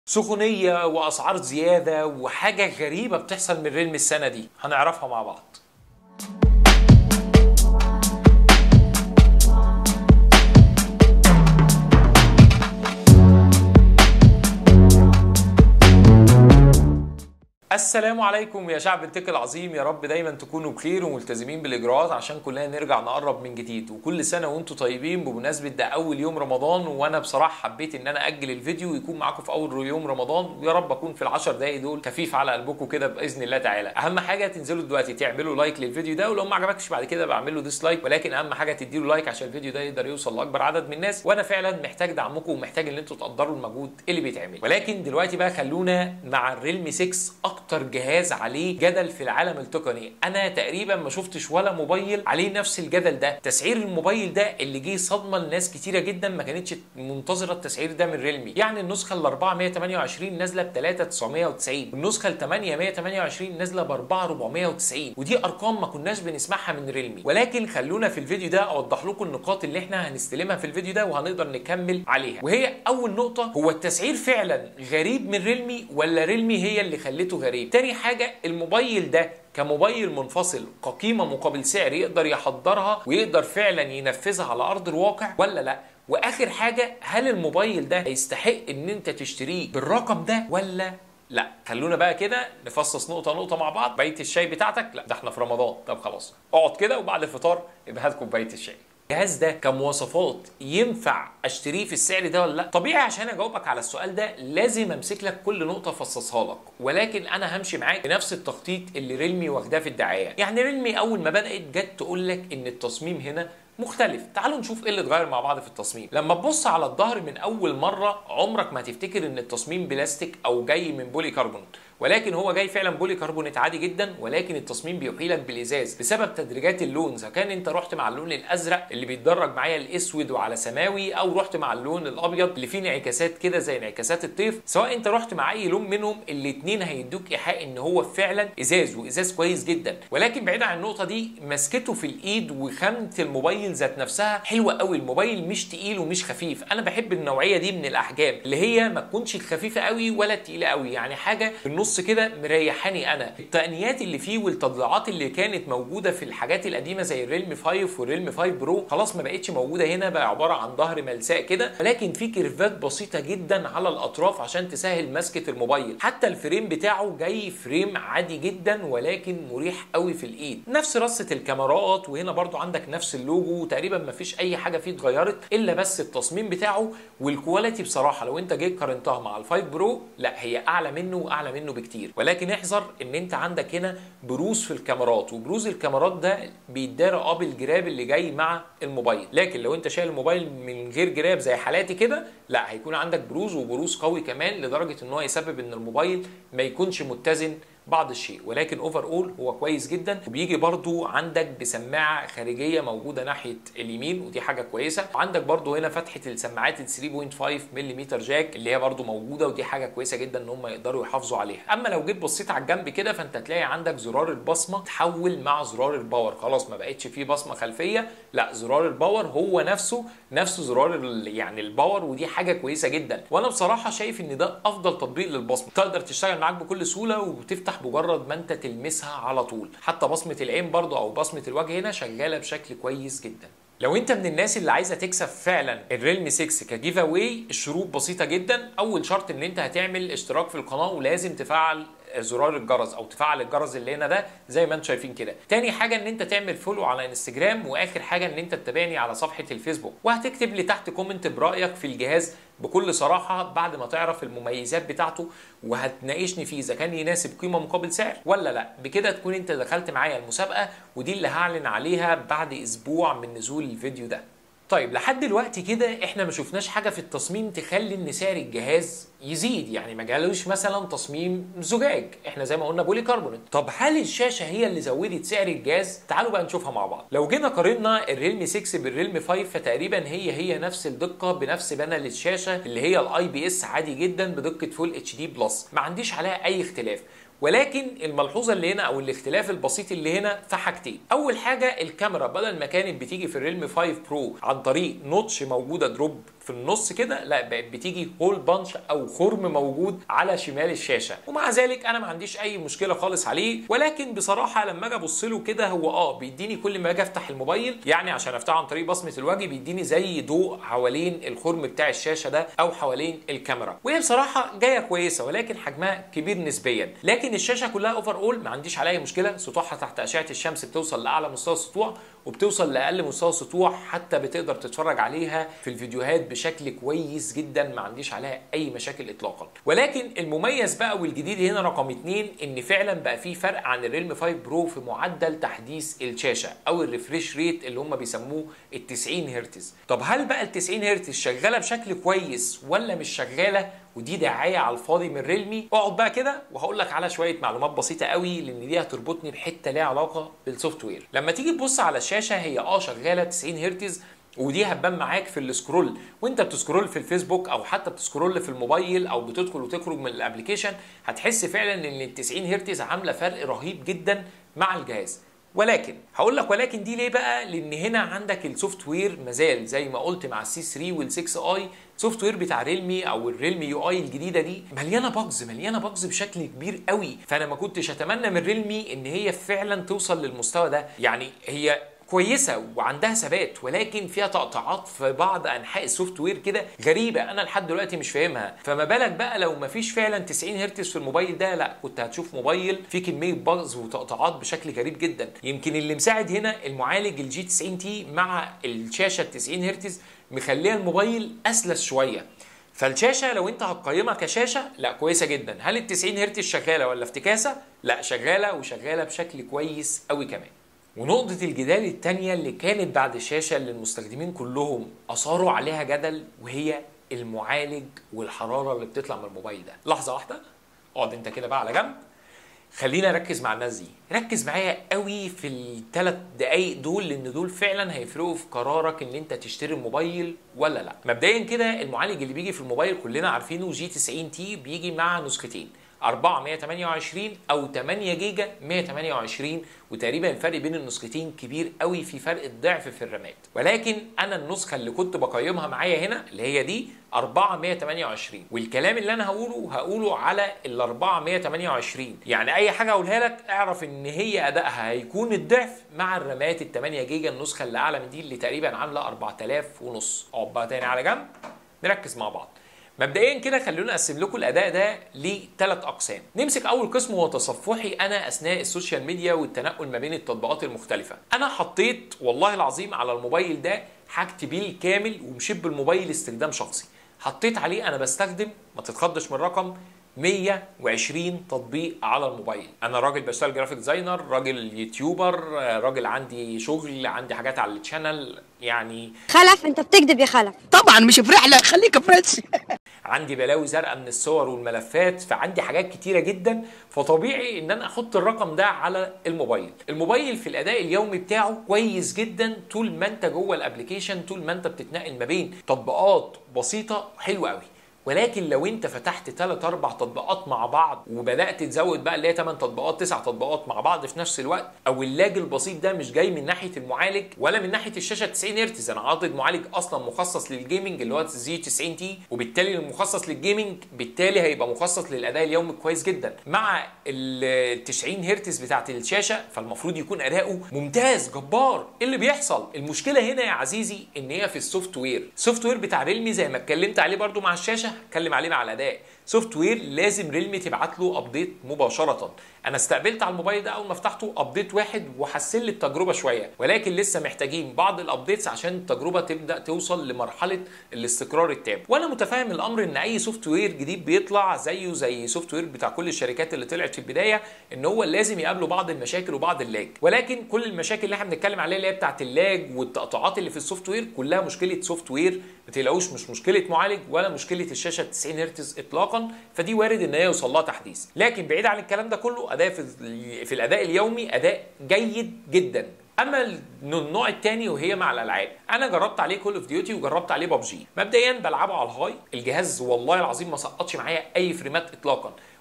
سخونية وأسعار زيادة وحاجة غريبة بتحصل من ريلم السنة دي هنعرفها مع بعض السلام عليكم يا شعب التك العظيم يا رب دايما تكونوا بخير وملتزمين بالاجراءات عشان كلنا نرجع نقرب من جديد وكل سنه وانتم طيبين بمناسبه ده اول يوم رمضان وانا بصراحه حبيت ان انا اجل الفيديو ويكون معاكم في اول يوم رمضان ويا رب اكون في العشر دقايق دول خفيف على قلبكم كده باذن الله تعالى اهم حاجه تنزلوا دلوقتي تعملوا لايك للفيديو ده ولو ما عجبكش بعد كده بعمل له ديسلايك ولكن اهم حاجه تديله لايك عشان الفيديو ده يقدر يوصل لاكبر عدد من الناس وانا فعلا محتاج دعمكم ومحتاج ان انتم تقدروا المجهود اللي بيتعمل ولكن دلوقتي بقى خلونا مع الريلمي 6 اكتر جهاز عليه جدل في العالم التقني انا تقريبا ما شفتش ولا موبايل عليه نفس الجدل ده تسعير الموبايل ده اللي جه صدمه لناس كتيره جدا ما كانتش منتظره التسعير ده من ريلمي يعني النسخه ال 4128 نازله ب 3990 والنسخه ال 8128 نازله ب 4490 ودي ارقام ما كناش بنسمعها من ريلمي ولكن خلونا في الفيديو ده اوضح لكم النقاط اللي احنا هنستلمها في الفيديو ده وهنقدر نكمل عليها وهي اول نقطه هو التسعير فعلا غريب من ريلمي ولا ريلمي هي اللي خلته غريب تاني حاجه الموبايل ده كموبايل منفصل كقيمة مقابل سعر يقدر يحضرها ويقدر فعلا ينفذها على أرض الواقع ولا لا واخر حاجه هل الموبايل ده يستحق ان انت تشتريه بالرقم ده ولا لا خلونا بقى كده نفصص نقطه نقطه مع بعض بيت الشاي بتاعتك لا ده احنا في رمضان طب خلاص اقعد كده وبعد الفطار يبقى هات كوبايه الشاي الجهاز ده كمواصفات ينفع اشتريه في السعر ده ولا لا طبيعي عشان اجاوبك على السؤال ده لازم امسك لك كل نقطه افصصها لك ولكن انا همشي معاك بنفس التخطيط اللي ريلمي واخداه في الدعايه يعني ريلمي اول ما بدات جت تقول لك ان التصميم هنا مختلف تعالوا نشوف ايه اللي اتغير مع بعض في التصميم لما تبص على الظهر من اول مره عمرك ما هتفتكر ان التصميم بلاستيك او جاي من بولي كربون ولكن هو جاي فعلا بولي كربونات عادي جدا ولكن التصميم بيوحي لك بالازاز بسبب تدريجات اللون اذا كان انت رحت مع اللون الازرق اللي بيتدرج معايا الاسود وعلى سماوي او رحت مع اللون الابيض اللي فيه انعكاسات كده زي انعكاسات الطيف سواء انت رحت مع اي لون منهم الاثنين هيدوك ايحاء ان هو فعلا ازاز وازاز كويس جدا ولكن بعيد عن النقطه دي مسكته في الايد وخامه الموبايل ذات نفسها حلوه قوي الموبايل مش تقيل ومش خفيف انا بحب النوعيه دي من الاحجام اللي هي ما تكونش خفيفه قوي ولا تقيله قوي يعني حاجه في النص كده مريحاني انا التقنيات اللي فيه والتضليعات اللي كانت موجوده في الحاجات القديمه زي الريلمي 5 والريلمي 5 برو خلاص ما بقتش موجوده هنا بقى عباره عن ظهر ملساء كده ولكن في كيرفات بسيطه جدا على الاطراف عشان تسهل مسكه الموبايل حتى الفريم بتاعه جاي فريم عادي جدا ولكن مريح قوي في الايد نفس رصه الكاميرات وهنا برضو عندك نفس اللوجو تقريبا ما فيش اي حاجه فيه اتغيرت الا بس التصميم بتاعه والكواليتي بصراحه لو انت جيت قارنتها مع الفايف برو لا هي اعلى منه واعلى منه بكتير ولكن احذر ان انت عندك هنا بروز في الكاميرات وبروز الكاميرات ده بيتدارى اه بالجراب اللي جاي مع الموبايل لكن لو انت شايل الموبايل من غير جراب زي حالاتي كده لا هيكون عندك بروز وبروز قوي كمان لدرجه ان هو يسبب ان الموبايل ما يكونش متزن بعض الشيء ولكن اوفر اول هو كويس جدا وبيجي برضو عندك بسماعه خارجيه موجوده ناحيه اليمين ودي حاجه كويسه وعندك برضو هنا فتحه السماعات ال 3.5 ملم جاك اللي هي برضو موجوده ودي حاجه كويسه جدا ان هم يقدروا يحافظوا عليها اما لو جيت بصيت على الجنب كده فانت تلاقي عندك زرار البصمه تحول مع زرار الباور خلاص ما بقتش فيه بصمه خلفيه لا زرار الباور هو نفسه نفس زرار يعني الباور ودي حاجه كويسه جدا وانا بصراحه شايف ان ده افضل تطبيق للبصمه تقدر تشتغل معاك بكل سهوله وتفتح بمجرد ما انت تلمسها على طول حتى بصمه العين برضو او بصمه الوجه هنا شغاله بشكل كويس جدا لو انت من الناس اللي عايزه تكسب فعلا الريلمي 6 كجيف اواي الشروط بسيطه جدا اول شرط ان انت هتعمل اشتراك في القناه ولازم تفعل زرار الجرس او تفعل الجرس اللي هنا ده زي ما انتم شايفين كده تاني حاجه ان انت تعمل فولو على انستجرام واخر حاجه ان انت تتابعني على صفحه الفيسبوك وهتكتب لي تحت كومنت برايك في الجهاز بكل صراحه بعد ما تعرف المميزات بتاعته وهتناقشني فيه اذا كان يناسب قيمه مقابل سعر ولا لا بكده تكون انت دخلت معايا المسابقه ودي اللي هعلن عليها بعد اسبوع من نزول الفيديو ده طيب لحد دلوقتي كده احنا ما شفناش حاجه في التصميم تخلي ان سعر الجهاز يزيد يعني ما جالوش مثلا تصميم زجاج احنا زي ما قلنا بولي كربونات طب هل الشاشه هي اللي زودت سعر الجهاز تعالوا بقى نشوفها مع بعض لو جينا قارنا الريلمي 6 بالريلمي 5 فتقريبا هي هي نفس الدقه بنفس بانل الشاشه اللي هي الاي بي اس عادي جدا بدقه فول اتش دي بلس ما عنديش عليها اي اختلاف ولكن الملحوظه اللي هنا او الاختلاف البسيط اللي هنا في حاجتين اول حاجه الكاميرا بدل ما كانت بتيجي في الريلمي 5 برو عن طريق نوتش موجوده دروب في النص كده لا بقت بتيجي هول بانش او خرم موجود على شمال الشاشه ومع ذلك انا ما عنديش اي مشكله خالص عليه ولكن بصراحه لما اجي ابص له كده هو اه بيديني كل ما اجي افتح الموبايل يعني عشان افتحه عن طريق بصمه الوجه بيديني زي ضوء حوالين الخرم بتاع الشاشه ده او حوالين الكاميرا وهي بصراحه جايه كويسه ولكن حجمها كبير نسبيا لكن الشاشه كلها اوفر اول ما عنديش عليها مشكله سطوعها تحت اشعه الشمس بتوصل لاعلى مستوى السطوع وبتوصل لاقل مستوى سطوع حتى بتقدر تتفرج عليها في الفيديوهات بشكل كويس جدا ما عنديش عليها اي مشاكل اطلاقا ولكن المميز بقى والجديد هنا رقم اتنين ان فعلا بقى في فرق عن الريلم 5 برو في معدل تحديث الشاشه او الريفريش ريت اللي هم بيسموه ال 90 هرتز طب هل بقى ال 90 هرتز شغاله بشكل كويس ولا مش شغاله ودي دعايه على الفاضي من ريلمي اقعد بقى كده وهقول لك على شويه معلومات بسيطه قوي لان دي هتربطني بحته ليها علاقه بالسوفت وير لما تيجي تبص على الشاشه هي اه شغاله 90 هرتز ودي هتبان معاك في السكرول وانت بتسكرول في الفيسبوك او حتى بتسكرول في الموبايل او بتدخل وتخرج من الابلكيشن هتحس فعلا ان ال 90 هرتز عامله فرق رهيب جدا مع الجهاز ولكن هقول لك ولكن دي ليه بقى لان هنا عندك السوفت وير مازال زي ما قلت مع السي 3 وال 6 اي سوفت وير بتاع ريلمي او الريلمي يو اي الجديده دي مليانه باجز مليانه باجز بشكل كبير قوي فانا ما كنتش اتمنى من ريلمي ان هي فعلا توصل للمستوى ده يعني هي كويسه وعندها ثبات ولكن فيها تقطيعات في بعض انحاء السوفت وير كده غريبه انا لحد دلوقتي مش فاهمها فما بالك بقى لو ما فيش فعلا 90 هرتز في الموبايل ده لا كنت هتشوف موبايل فيه كميه باجز وتقطيعات بشكل غريب جدا يمكن اللي مساعد هنا المعالج الجي 90 تي مع الشاشه 90 هرتز مخليه الموبايل اسلس شويه فالشاشه لو انت هتقيمها كشاشه لا كويسه جدا هل ال 90 هرتز شغاله ولا افتكاسه لا شغاله وشغاله بشكل كويس قوي كمان ونقطة الجدال التانية اللي كانت بعد الشاشة اللي المستخدمين كلهم أثاروا عليها جدل وهي المعالج والحرارة اللي بتطلع من الموبايل ده لحظة واحدة اقعد انت كده بقى على جنب خلينا نركز مع الناس دي ركز معايا قوي في الثلاث دقايق دول لان دول فعلا هيفرقوا في قرارك ان انت تشتري الموبايل ولا لا مبدئيا كده المعالج اللي بيجي في الموبايل كلنا عارفينه جي 90 تي بيجي مع نسختين 4 128 او 8 جيجا 128 وتقريبا الفرق بين النسختين كبير قوي في فرق الضعف في الرامات ولكن انا النسخه اللي كنت بقيمها معايا هنا اللي هي دي 4 128 والكلام اللي انا هقوله هقوله على ال 4 128 يعني اي حاجه اقولها لك اعرف ان هي ادائها هيكون الضعف مع الرامات ال 8 جيجا النسخه اللي اعلى من دي اللي تقريبا عامله 4000 ونص اقعد بقى تاني على جنب نركز مع بعض مبدئيا كده خلونا نقسم لكم الاداء ده لثلاث اقسام نمسك اول قسم وهو تصفحي انا اثناء السوشيال ميديا والتنقل ما بين التطبيقات المختلفه انا حطيت والله العظيم على الموبايل ده حاجتي بالكامل ومشيت بالموبايل استخدام شخصي حطيت عليه انا بستخدم ما تتخضش من الرقم 120 تطبيق على الموبايل انا راجل بشتغل جرافيك ديزاينر راجل يوتيوبر راجل عندي شغل عندي حاجات على الشانل يعني خلف انت بتكذب يا خلف طبعا مش في رحله خليك فريش عندي بلاوي زرقاء من الصور والملفات فعندي حاجات كتيره جدا فطبيعي ان انا احط الرقم ده على الموبايل الموبايل في الاداء اليومي بتاعه كويس جدا طول ما انت جوه الابلكيشن طول ما انت بتتنقل ما بين تطبيقات بسيطه حلوه قوي ولكن لو انت فتحت 3 4 تطبيقات مع بعض وبدات تزود بقى اللي هي 8 تطبيقات 9 تطبيقات مع بعض في نفس الوقت او اللاج البسيط ده مش جاي من ناحيه المعالج ولا من ناحيه الشاشه 90 هرتز انا حاطط معالج اصلا مخصص للجيمنج اللي هو زي 90 تي وبالتالي المخصص للجيمنج بالتالي هيبقى مخصص للاداء اليومي كويس جدا مع ال 90 هرتز بتاعت الشاشه فالمفروض يكون اداؤه ممتاز جبار ايه اللي بيحصل المشكله هنا يا عزيزي ان هي في السوفت وير السوفت وير بتاع ريلمي زي ما اتكلمت عليه برده مع الشاشه هتكلم عليه مع الاداء سوفت وير لازم ريلمي تبعت له ابديت مباشره انا استقبلت على الموبايل ده اول ما فتحته ابديت واحد وحسن لي التجربه شويه ولكن لسه محتاجين بعض الابديتس عشان التجربه تبدا توصل لمرحله الاستقرار التام وانا متفاهم الامر ان اي سوفت وير جديد بيطلع زيه زي سوفت وير بتاع كل الشركات اللي طلعت في البدايه ان هو لازم يقابله بعض المشاكل وبعض اللاج ولكن كل المشاكل اللي احنا بنتكلم عليها اللي هي بتاعت اللاج والتقطعات اللي في السوفت وير كلها مشكله سوفت وير ما تقلقوش مش مشكله معالج ولا مشكله الشاشه 90 هرتز اطلاقا فدي وارد ان هي يوصل لها تحديث لكن بعيد عن الكلام ده كله اداء في في الاداء اليومي اداء جيد جدا اما النوع الثاني وهي مع الالعاب انا جربت عليه كول اوف ديوتي وجربت عليه ببجي مبدئيا بلعبه على الهاي الجهاز والله العظيم ما سقطش معايا اي فريمات اطلاقا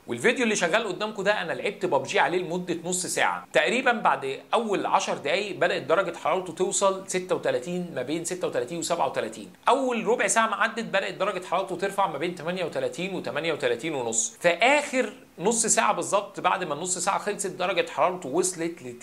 والفيديو اللي شغال قدامكم ده انا لعبت ببجي عليه لمده نص ساعه تقريبا بعد اول 10 دقائق بدات درجه حرارته توصل 36 ما بين 36 و37 اول ربع ساعه ما عدت بدات درجه حرارته ترفع ما بين 38 و38 ونص في اخر نص ساعه بالظبط بعد ما النص ساعه خلصت درجه حرارته وصلت ل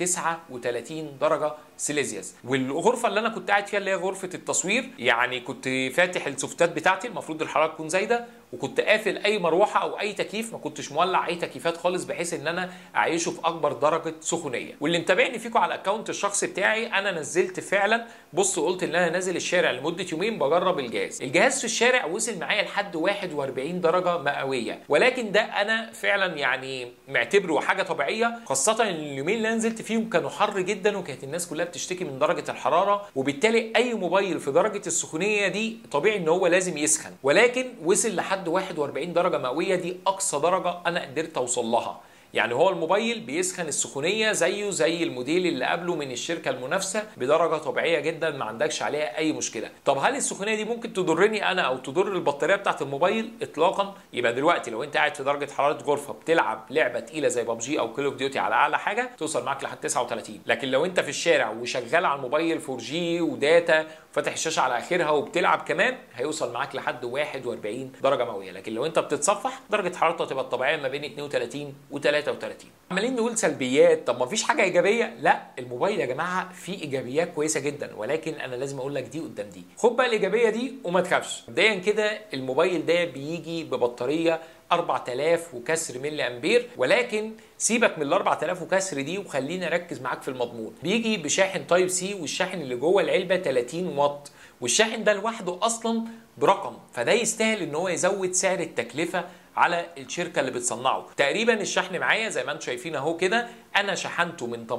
39 درجه سيليزيوس والغرفه اللي انا كنت قاعد فيها اللي هي غرفه التصوير يعني كنت فاتح السوفتات بتاعتي المفروض الحراره تكون زايده وكنت قافل اي مروحه او اي تكييف ما كنتش مولع اي تكييفات خالص بحيث ان انا اعيشه في اكبر درجه سخونيه واللي متابعني فيكم على الاكونت الشخصي بتاعي انا نزلت فعلا بص قلت ان انا نازل الشارع لمده يومين بجرب الجهاز الجهاز في الشارع وصل معايا لحد 41 درجه مئويه ولكن ده انا فعلا يعني معتبره حاجه طبيعيه خاصه ان اليومين اللي أنا نزلت فيهم كانوا حر جدا وكانت الناس كلها بتشتكي من درجه الحراره وبالتالي اي موبايل في درجه السخونيه دي طبيعي ان هو لازم يسخن ولكن وصل لحد 41 درجه مئويه دي اقصى درجه انا قدرت اوصل لها يعني هو الموبايل بيسخن السخونيه زيه زي الموديل اللي قبله من الشركه المنافسه بدرجه طبيعيه جدا ما عندكش عليها اي مشكله طب هل السخونيه دي ممكن تضرني انا او تضر البطاريه بتاعه الموبايل اطلاقا يبقى دلوقتي لو انت قاعد في درجه حراره غرفه بتلعب لعبه تقيله زي ببجي او كول اوف ديوتي على اعلى حاجه توصل معاك لحد 39 لكن لو انت في الشارع وشغال على الموبايل 4 جي وداتا فاتح الشاشه على اخرها وبتلعب كمان هيوصل معاك لحد 41 درجه مئويه لكن لو انت بتتصفح درجه حرارته هتبقى الطبيعيه ما بين 32 و33 عمالين نقول سلبيات طب ما فيش حاجه ايجابيه لا الموبايل يا جماعه فيه ايجابيات كويسه جدا ولكن انا لازم اقول لك دي قدام دي خد بقى الايجابيه دي وما تخافش مبدئيا كده الموبايل ده بيجي ببطاريه 4000 وكسر ملي امبير ولكن سيبك من ال 4000 وكسر دي وخليني اركز معاك في المضمون بيجي بشاحن تايب سي والشاحن اللي جوه العلبه 30 واط والشاحن ده لوحده اصلا برقم فده يستاهل ان هو يزود سعر التكلفه على الشركه اللي بتصنعه تقريبا الشحن معايا زي ما انتم شايفين اهو كده انا شحنته من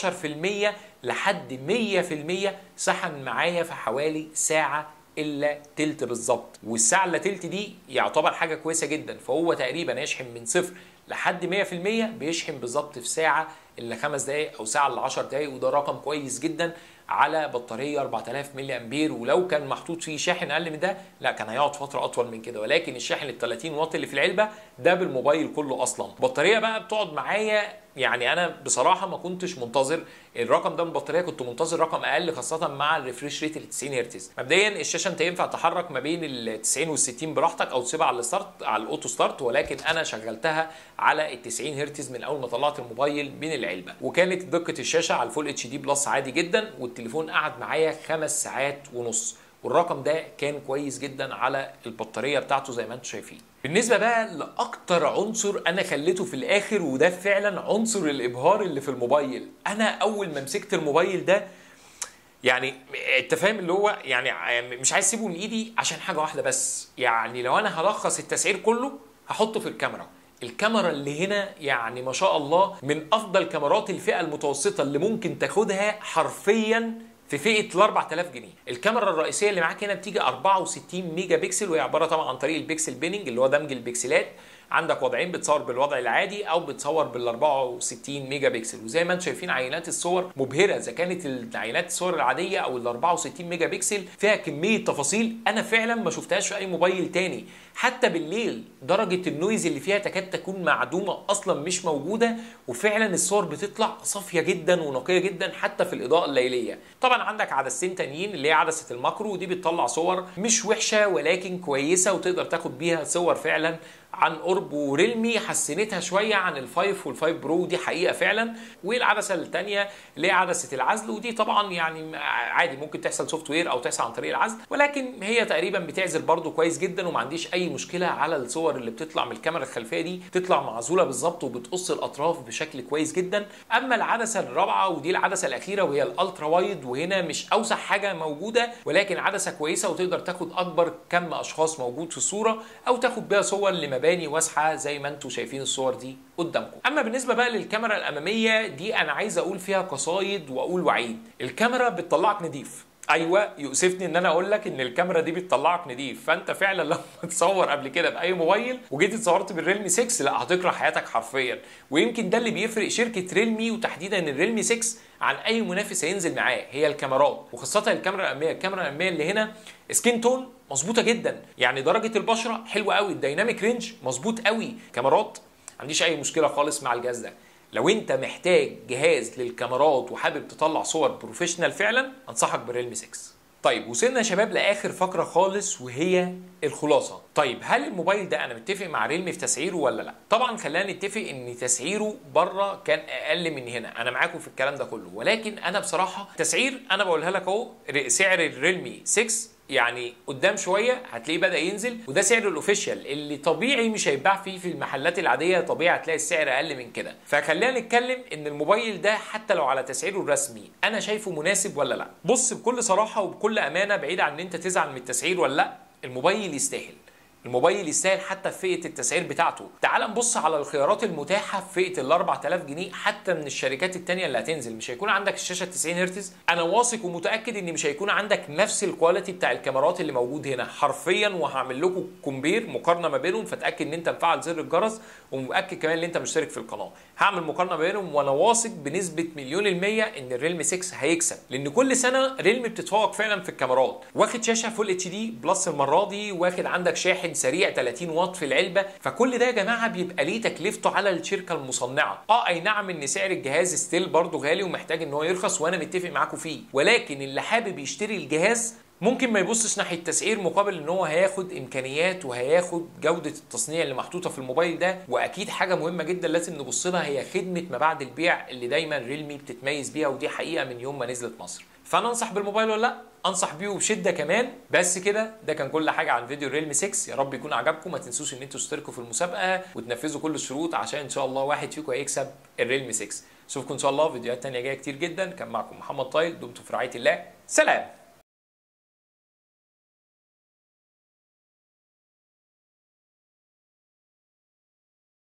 18% لحد 100% سحن معايا في حوالي ساعه الا تلت بالظبط والساعه الا تلت دي يعتبر حاجه كويسه جدا فهو تقريبا يشحن من صفر لحد 100% بيشحن بالظبط في ساعه الا خمس دقائق او ساعه الا 10 دقائق وده رقم كويس جدا على بطاريه 4000 ملي امبير ولو كان محطوط فيه شاحن اقل من ده لا كان هيقعد فتره اطول من كده ولكن الشاحن ال 30 واط اللي في العلبه ده بالموبايل كله اصلا البطاريه بقى بتقعد معايا يعني انا بصراحه ما كنتش منتظر الرقم ده من البطاريه كنت منتظر رقم اقل خاصه مع الريفريش ريت ال 90 هرتز مبدئيا الشاشه انت ينفع تحرك ما بين ال 90 وال 60 براحتك او تسيبها على الستارت على الاوتو ستارت ولكن انا شغلتها على ال 90 هرتز من اول ما طلعت الموبايل من العلبه وكانت دقه الشاشه على الفول اتش دي بلس عادي جدا والتليفون قعد معايا خمس ساعات ونص والرقم ده كان كويس جدا على البطاريه بتاعته زي ما انتم شايفين بالنسبه بقى لاكتر عنصر انا خليته في الاخر وده فعلا عنصر الابهار اللي في الموبايل انا اول ما مسكت الموبايل ده يعني انت فاهم اللي هو يعني مش عايز اسيبه من ايدي عشان حاجه واحده بس يعني لو انا هلخص التسعير كله هحطه في الكاميرا الكاميرا اللي هنا يعني ما شاء الله من افضل كاميرات الفئه المتوسطه اللي ممكن تاخدها حرفيا في فئه ال 4000 جنيه الكاميرا الرئيسيه اللي معاك هنا بتيجي 64 ميجا بكسل وهي عباره طبعا عن طريق البكسل بيننج اللي هو دمج البكسلات عندك وضعين بتصور بالوضع العادي او بتصور بال 64 ميجا بكسل وزي ما انتم شايفين عينات الصور مبهره اذا كانت العينات الصور العاديه او ال 64 ميجا بكسل فيها كميه تفاصيل انا فعلا ما شفتهاش في اي موبايل تاني حتى بالليل درجه النويز اللي فيها تكاد تكون معدومه اصلا مش موجوده وفعلا الصور بتطلع صافيه جدا ونقيه جدا حتى في الاضاءه الليليه طبعا عندك عدستين تانيين اللي هي عدسه الماكرو ودي بتطلع صور مش وحشه ولكن كويسه وتقدر تاخد بيها صور فعلا عن قرب وريلمي حسنتها شويه عن الفايف والفايف برو دي حقيقه فعلا والعدسه الثانيه اللي هي عدسه العزل ودي طبعا يعني عادي ممكن تحصل سوفت وير او تحصل عن طريق العزل ولكن هي تقريبا بتعزل برده كويس جدا وما عنديش اي مشكله على الصور اللي بتطلع من الكاميرا الخلفيه دي تطلع معزوله بالظبط وبتقص الاطراف بشكل كويس جدا اما العدسه الرابعه ودي العدسه الاخيره وهي الالترا وايد وهنا مش اوسع حاجه موجوده ولكن عدسه كويسه وتقدر تاخد اكبر كم اشخاص موجود في الصوره او تاخد بيها صور لمباني واسعه زي ما انتم شايفين الصور دي قدامكم اما بالنسبه بقى للكاميرا الاماميه دي انا عايز اقول فيها قصايد واقول وعيد الكاميرا بتطلعك نضيف ايوه يؤسفني ان انا اقول لك ان الكاميرا دي بتطلعك نضيف فانت فعلا لما تصور قبل كده باي موبايل وجيت اتصورت بالريلمي 6 لا هتكره حياتك حرفيا ويمكن ده اللي بيفرق شركه ريلمي وتحديدا الريلمي 6 عن اي منافس هينزل معاه هي الكاميرات وخاصه الكاميرا الاماميه الكاميرا الاماميه اللي هنا سكين تون مظبوطه جدا يعني درجه البشره حلوه قوي الديناميك رينج مظبوط قوي كاميرات ما عنديش اي مشكله خالص مع الجهاز ده لو انت محتاج جهاز للكاميرات وحابب تطلع صور بروفيشنال فعلا انصحك بريلمي 6 طيب وصلنا يا شباب لاخر فقره خالص وهي الخلاصه طيب هل الموبايل ده انا متفق مع ريلمي في تسعيره ولا لا طبعا خلينا نتفق ان تسعيره بره كان اقل من هنا انا معاكم في الكلام ده كله ولكن انا بصراحه تسعير انا بقولها لك اهو سعر الريلمي 6 يعني قدام شويه هتلاقيه بدا ينزل وده سعر الاوفيشال اللي طبيعي مش هيتباع فيه في المحلات العاديه طبيعي هتلاقي السعر اقل من كده فخلينا نتكلم ان الموبايل ده حتى لو على تسعيره الرسمي انا شايفه مناسب ولا لا بص بكل صراحه وبكل امانه بعيد عن ان انت تزعل من التسعير ولا لا الموبايل يستاهل الموبايل يستاهل حتى في فئه التسعير بتاعته تعال نبص على الخيارات المتاحه في فئه ال 4000 جنيه حتى من الشركات التانية اللي هتنزل مش هيكون عندك الشاشه 90 هرتز انا واثق ومتاكد ان مش هيكون عندك نفس الكواليتي بتاع الكاميرات اللي موجود هنا حرفيا وهعمل لكم كومبير مقارنه ما بينهم فتاكد ان انت مفعل زر الجرس ومؤكد كمان ان انت مشترك في القناه هعمل مقارنه ما بينهم وانا واثق بنسبه مليون المية ان الريلمي 6 هيكسب لان كل سنه ريلمي بتتفوق فعلا في الكاميرات واخد شاشه فول اتش دي بلس المره دي واخد عندك شاحن سريع 30 واط في العلبه فكل ده يا جماعه بيبقى ليه تكلفته على الشركه المصنعه اه اي نعم ان سعر الجهاز ستيل برضه غالي ومحتاج ان هو يرخص وانا متفق معاكم فيه ولكن اللي حابب يشتري الجهاز ممكن ما يبصش ناحيه التسعير مقابل ان هو هياخد امكانيات وهياخد جوده التصنيع اللي محطوطه في الموبايل ده واكيد حاجه مهمه جدا لازم نبص لها هي خدمه ما بعد البيع اللي دايما ريلمي بتتميز بيها ودي حقيقه من يوم ما نزلت مصر فانا انصح بالموبايل ولا لا انصح بيه بشده كمان بس كده ده كان كل حاجه عن فيديو الريلمي 6 يا رب يكون عجبكم ما تنسوش ان انتوا تشتركوا في المسابقه وتنفذوا كل الشروط عشان ان شاء الله واحد فيكم هيكسب الريلمي 6 اشوفكم ان شاء الله فيديوهات تانية جايه كتير جدا كان معكم محمد طايل دمتم في رعايه الله سلام